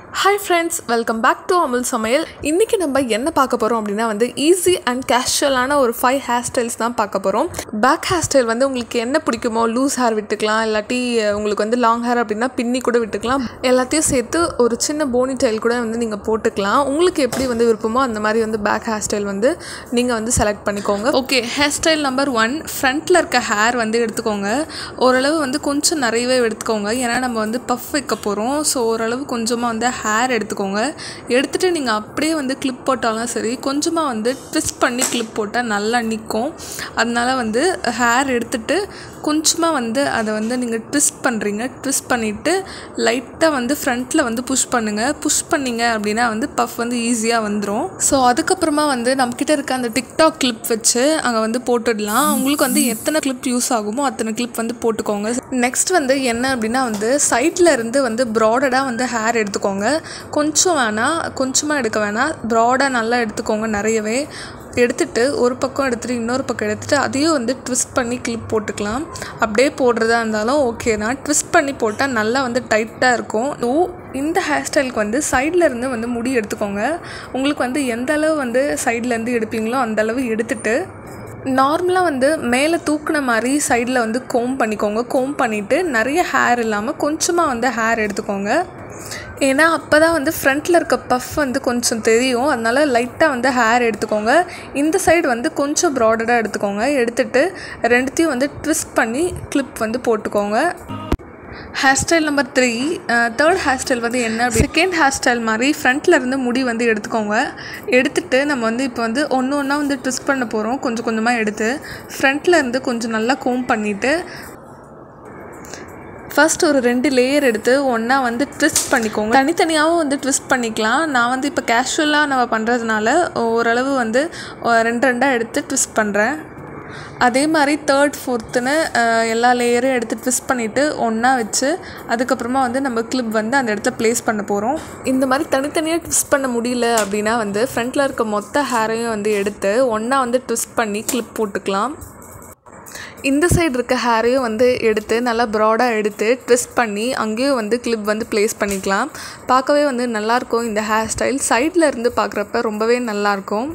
hi friends welcome back to Amul சமையல் இன்றைக்கி நம்ம என்ன பார்க்க போகிறோம் அப்படின்னா வந்து ஈஸி அண்ட் கேஷுவலான ஒரு ஃபைவ் ஹேர் ஸ்டைல்ஸ் தான் பார்க்க போகிறோம் பேக் ஹேர் ஸ்டைல் வந்து உங்களுக்கு என்ன பிடிக்குமோ லூஸ் ஹேர் விட்டுக்கலாம் இல்லாட்டி அஹ், உங்களுக்கு வந்து லாங் ஹேர் அப்படின்னா பின்னி கூட விட்டுக்கலாம் எல்லாத்தையும் சேர்த்து ஒரு சின்ன போனி டைல் கூட வந்து நீங்கள் போட்டுக்கலாம் உங்களுக்கு எப்படி வந்து விருப்பமோ அந்த மாதிரி வந்து பேக் ஹேர் ஸ்டைல் வந்து நீங்கள் வந்து செலக்ட் பண்ணிக்கோங்க okay hair style number one ஃப்ரண்ட்டில் இருக்க ஹேர் வந்து எடுத்துக்கோங்க ஓரளவு வந்து கொஞ்சம் நிறையவே எடுத்துக்கோங்க ஏன்னா நம்ம வந்து பஃப் வைக்க போகிறோம் ஸோ ஓரளவு கொஞ்சமாக வந்து ஹேர் எடுத்துக்கோங்க எடுத்துகிட்டு நீங்கள் அப்படியே வந்து கிளிப் போட்டாலும் சரி கொஞ்சமாக வந்து ட்விஸ்ட் பண்ணி கிளிப் போட்டால் நல்லா நிற்கும் அதனால வந்து ஹேர் எடுத்துட்டு கொஞ்சமாக வந்து அதை வந்து நீங்கள் ட்விஸ்ட் பண்ணுறீங்க ட்விஸ்ட் பண்ணிவிட்டு லைட்டாக வந்து ஃப்ரண்ட்டில் வந்து புஷ் பண்ணுங்கள் புஷ் பண்ணீங்க அப்படின்னா வந்து பஃப் வந்து ஈஸியாக வந்துடும் ஸோ அதுக்கப்புறமா வந்து நம்மக்கிட்ட இருக்க அந்த டிக்டாக் கிளிப் வச்சு அங்கே வந்து போட்டுடலாம் உங்களுக்கு வந்து எத்தனை கிளிப் யூஸ் ஆகுமோ அத்தனை கிளிப் வந்து போட்டுக்கோங்க நெக்ஸ்ட் வந்து என்ன அப்படின்னா வந்து சைடில் இருந்து வந்து ப்ராடடாக வந்து ஹேர் எடுத்துக்கோங்க கொஞ்சம் வேணாம் கொஞ்சமாக எடுக்க வேணாம் ப்ராடாக நல்லா எடுத்துக்கோங்க நிறையவே எடுத்துட்டு ஒரு பக்கம் எடுத்துகிட்டு இன்னொரு பக்கம் எடுத்துகிட்டு அதையும் வந்து ட்விஸ்ட் பண்ணி கிளிப் போட்டுக்கலாம் அப்படியே போடுறதா இருந்தாலும் ஓகே தான் ட்விஸ்ட் பண்ணி போட்டால் நல்லா வந்து டைட்டாக இருக்கும் ஓ இந்த ஹேர் ஸ்டைலுக்கு வந்து சைடில் இருந்து வந்து முடி எடுத்துக்கோங்க உங்களுக்கு வந்து எந்த அளவு வந்து சைடில் இருந்து எடுப்பீங்களோ அந்த அளவு எடுத்துட்டு நார்மலாக வந்து மேலே தூக்குன மாதிரி சைடில் வந்து கோம் பண்ணிக்கோங்க கோம் பண்ணிவிட்டு நிறைய ஹேர் இல்லாமல் கொஞ்சமாக வந்து ஹேர் எடுத்துக்கோங்க ஏன்னா அப்போ தான் வந்து ஃப்ரண்ட்டில் இருக்க பஃப் வந்து கொஞ்சம் தெரியும் அதனால லைட்டாக வந்து ஹேர் எடுத்துக்கோங்க இந்த சைடு வந்து கொஞ்சம் ப்ராடடாக எடுத்துக்கோங்க எடுத்துட்டு ரெண்டுத்தையும் வந்து ட்விஸ்ட் பண்ணி கிளிப் வந்து போட்டுக்கோங்க hair style number three third hair style வந்து என்ன செகண்ட் ஹேர் ஸ்டைல் மாதிரி ஃப்ரண்ட்டில் இருந்து முடி வந்து எடுத்துக்கோங்க எடுத்துட்டு நம்ம வந்து இப்போ வந்து ஒன்று ஒன்றா வந்து ட்விஸ்ட் பண்ண போகிறோம் கொஞ்சம் கொஞ்சமாக எடுத்து ஃப்ரண்ட்டில் இருந்து கொஞ்சம் நல்லா கோம் பண்ணிவிட்டு ஃபர்ஸ்ட் ஒரு ரெண்டு லேயர் எடுத்து ஒன்றா வந்து ட்விஸ்ட் பண்ணிக்கோங்க தனித்தனியாகவும் வந்து ட்விஸ்ட் பண்ணிக்கலாம் நான் வந்து இப்போ கேஷுவலாக நம்ம பண்ணுறதுனால ஓரளவு வந்து அஹ், ரெண்டு ரெண்டாக எடுத்து ட்விஸ்ட் பண்ணுறேன் அதே மாதிரி தேர்ட் ஃபோர்த்துன்னு எல்லா லேயரும் எடுத்து ட்விஸ்ட் பண்ணிவிட்டு ஒன்றா வச்சு அதுக்கப்புறமா வந்து நம்ம கிளிப் வந்து அந்த இடத்துல ப்ளேஸ் பண்ண போகிறோம் இந்த மாதிரி தனித்தனியாக ட்விஸ்ட் பண்ண முடியல அப்படின்னா வந்து ஃப்ரண்ட்டில் இருக்க மொத்த ஹேரையும் வந்து எடுத்து ஒன்றா வந்து ட்விஸ்ட் பண்ணி கிளிப் போட்டுக்கலாம் இந்த சைடு இருக்க ஹேரையும் வந்து எடுத்து நல்லா ப்ராடாக எடுத்து ட்விஸ்ட் பண்ணி அங்கேயும் வந்து கிளிப் வந்து ப்ளேஸ் பண்ணிக்கலாம் பார்க்கவே வந்து நல்லாயிருக்கும் இந்த ஹேர் ஸ்டைல் சைடில் இருந்து பார்க்குறப்ப ரொம்பவே நல்லாயிருக்கும்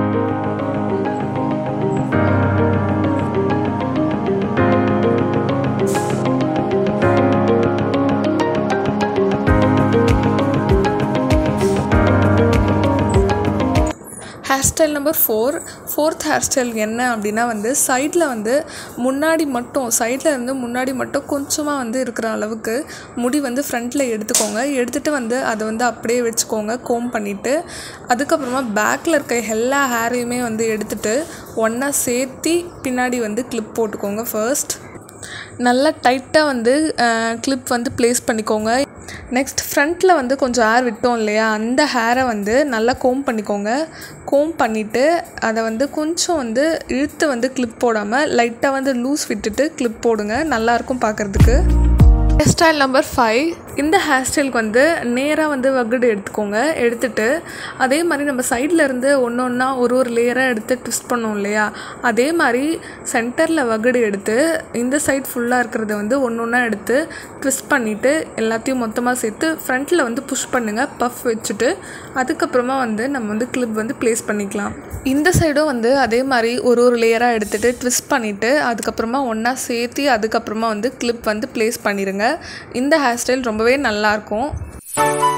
hair style number four fourth hair style என்ன அப்படின்னா வந்து சைடில் வந்து முன்னாடி மட்டும் சைடில் இருந்து முன்னாடி மட்டும் கொஞ்சமாக வந்து இருக்கிற அளவுக்கு முடி வந்து ஃப்ரண்ட்டில் எடுத்துக்கோங்க எடுத்துகிட்டு வந்து அதை வந்து அப்படியே வச்சுக்கோங்க கோம் பண்ணிவிட்டு அதுக்கப்புறமா பேக்கில் இருக்க எல்லா ஹேரையுமே வந்து எடுத்துட்டு ஒன்றா சேர்த்தி பின்னாடி வந்து கிளிப் போட்டுக்கோங்க ஃபர்ஸ்ட் நல்லா டைட்டாக வந்து கிளிப் வந்து ப்ளேஸ் பண்ணிக்கோங்க நெக்ஸ்ட் ஃப்ரண்ட்டில் வந்து கொஞ்சம் ஹேர் விட்டோம் இல்லையா அந்த ஹேரை வந்து நல்லா கோம் பண்ணிக்கோங்க கோம் பண்ணிவிட்டு அதை வந்து கொஞ்சம் வந்து இழுத்து வந்து கிளிப் போடாமல் லைட்டாக வந்து லூஸ் விட்டுட்டு கிளிப் போடுங்க நல்லாயிருக்கும் பார்க்குறதுக்கு ஹேர் ஸ்டைல் நம்பர் ஃபைவ் இந்த ஹேர் ஸ்டைலுக்கு வந்து நேராக வந்து வகுடு எடுத்துக்கோங்க எடுத்துட்டு அதே மாதிரி நம்ம சைடில் இருந்து ஒன்று ஒன்றா ஒரு ஒரு லேயராக எடுத்து ட்விஸ்ட் பண்ணோம் இல்லையா அதே மாதிரி சென்டரில் வகுடு எடுத்து இந்த சைட் ஃபுல்லாக இருக்கிறத வந்து ஒன்று ஒன்றா எடுத்து ட்விஸ்ட் பண்ணிவிட்டு எல்லாத்தையும் மொத்தமாக சேர்த்து ஃப்ரண்ட்டில் வந்து புஷ் பண்ணுங்கள் பஃப் வச்சுட்டு அதுக்கப்புறமா வந்து நம்ம வந்து கிளிப் வந்து ப்ளேஸ் பண்ணிக்கலாம் இந்த சைடும் வந்து அதே மாதிரி ஒரு ஒரு லேயராக எடுத்துகிட்டு ட்விஸ்ட் பண்ணிவிட்டு அதுக்கப்புறமா ஒன்றா சேர்த்து அதுக்கப்புறமா வந்து கிளிப் வந்து ப்ளேஸ் பண்ணிடுங்க இந்த ஹேர் ஸ்டைல் ரொம்பவே நல்லாயிருக்கும்